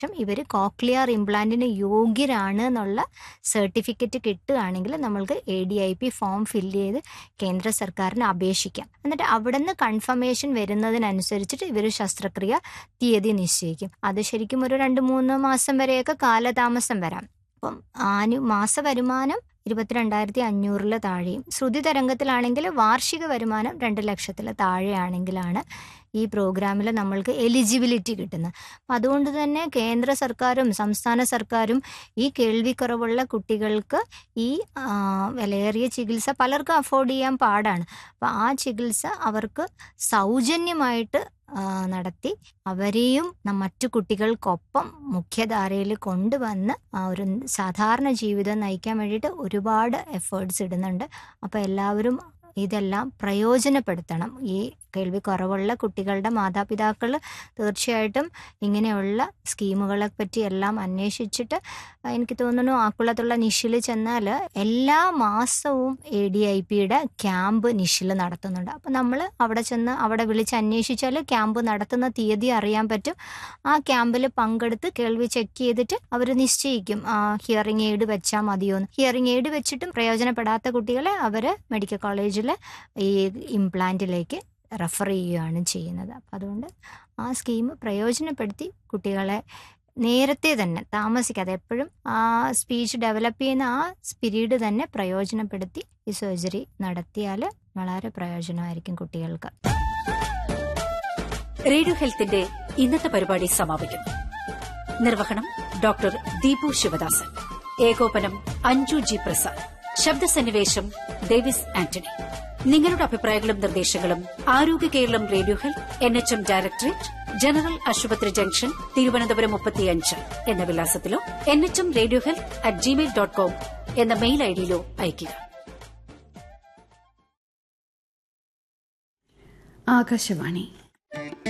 ഇവർ കോക്ലിയർ ഇംപ്ലാന്റിന് യോഗ്യരാണ് എന്നുള്ള സർട്ടിഫിക്കറ്റ് കിട്ടുകയാണെങ്കിൽ നമ്മൾക്ക് A D I P form fill ചെയ്ത് കേന്ദ്ര സർക്കാരിന് അപേക്ഷിക്കാം എന്നിട്ട് അവിടെ നിന്ന് കൺഫർമേഷൻ വരുന്നതിനനുസരിച്ചിട്ട് ഇവർ ശസ്ത്രക്രിയ തീയതി നിശ്ചയിക്കും അത് ശരിക്കും ഒരു രണ്ട് മൂന്ന് മാസം വരെയൊക്കെ കാലതാമസം വരാം അപ്പം ആനു മാസ വരുമാനം ഇരുപത്തിരണ്ടായിരത്തി അഞ്ഞൂറിൽ താഴെയും ശ്രുതി തരംഗത്തിലാണെങ്കിൽ വാർഷിക വരുമാനം രണ്ട് ലക്ഷത്തിൽ താഴെയാണെങ്കിലാണ് ഈ പ്രോഗ്രാമിൽ നമ്മൾക്ക് എലിജിബിലിറ്റി കിട്ടുന്നത് അപ്പം അതുകൊണ്ട് തന്നെ കേന്ദ്ര സർക്കാരും സംസ്ഥാന സർക്കാരും ഈ കേൾവിക്കുറവുള്ള കുട്ടികൾക്ക് ഈ ആ, വിലയേറിയ ചികിത്സ പലർക്കും അഫോർഡ് ചെയ്യാൻ പാടാണ് അപ്പം ആ ചികിത്സ അവർക്ക് സൗജന്യമായിട്ട് ആ, നടത്തി അവരെയും ന- മറ്റു കുട്ടികൾക്കൊപ്പം മുഖ്യധാരയിൽ കൊണ്ടുവന്ന് ആ ഒരു സാധാരണ ജീവിതം നയിക്കാൻ വേണ്ടിയിട്ട് ഒരുപാട് എഫേർട്സ് ഇടുന്നുണ്ട് അപ്പോൾ എല്ലാവരും ഇതെല്ലാം പ്രയോജനപ്പെടുത്തണം ഈ കേൾവി കുറവുള്ള കുട്ടികളുടെ മാതാപിതാക്കൾ തീർച്ചയായിട്ടും ഇങ്ങനെയുള്ള സ്കീമുകളെ പറ്റി എല്ലാം അന്വേഷിച്ചിട്ട് എനിക്ക് തോന്നുന്നു ആക്കുളത്തുള്ള നിഷിൽ ചെന്നാൽ എല്ലാ മാസവും എ ഡി ഐ പിയുടെ ക്യാമ്പ് നിഷിൽ നടത്തുന്നുണ്ട് അപ്പം നമ്മൾ അവിടെ ചെന്ന് അവിടെ വിളിച്ച് അന്വേഷിച്ചാൽ ക്യാമ്പ് നടത്തുന്ന തീയതി അറിയാൻ പറ്റും ആ ക്യാമ്പിൽ പങ്കെടുത്ത് കേൾവി ചെക്ക് ചെയ്തിട്ട് അവർ നിശ്ചയിക്കും ഹിയറിംഗ് എയ്ഡ് വെച്ചാൽ മതിയോന്ന് ഹിയറിംഗ് എയ്ഡ് വെച്ചിട്ടും പ്രയോജനപ്പെടാത്ത കുട്ടികളെ അവർ മെഡിക്കൽ കോളേജിൽ ഈ ഇംപ്ലാന്റിലേക്ക് റെഫർ ചെയ്യുകയാണ് ചെയ്യുന്നത് അപ്പം അതുകൊണ്ട് ആ സ്കീം പ്രയോജനപ്പെടുത്തി കുട്ടികളെ നേരത്തെ തന്നെ താമസിക്കാതെ എപ്പോഴും ആ സ്പീച്ച് ഡെവലപ്പ് ചെയ്യുന്ന ആ പീരീഡ് തന്നെ പ്രയോജനപ്പെടുത്തി ഈ സർജറി നടത്തിയാൽ വളരെ പ്രയോജനമായിരിക്കും കുട്ടികൾക്ക് റേഡിയോ ഹെൽത്തിന്റെ ഇന്നത്തെ പരിപാടി സമാപിക്കുന്നു നിർവഹണം ഡോക്ടർ ദീപു ശിവദാസൻ ഏകോപനം അഞ്ജു ജി പ്രസാദ് ശബ്ദസന്നിവേശം ഡേവിസ് ആന്റണി നിങ്ങളുടെ അഭിപ്രായങ്ങളും നിർദ്ദേശങ്ങളും ആരോഗ്യ Keralam radio health N H M directorate general ആശുപത്രി ജംഗ്ഷൻ തിരുവനന്തപുരം മുപ്പത്തിയഞ്ച് എന്ന വിലാസത്തിലോ N H M radio health at Gmail dot com എന്ന മെയിൽ ഐഡിയിലോ അയയ്ക്കുക ആകാശവാണി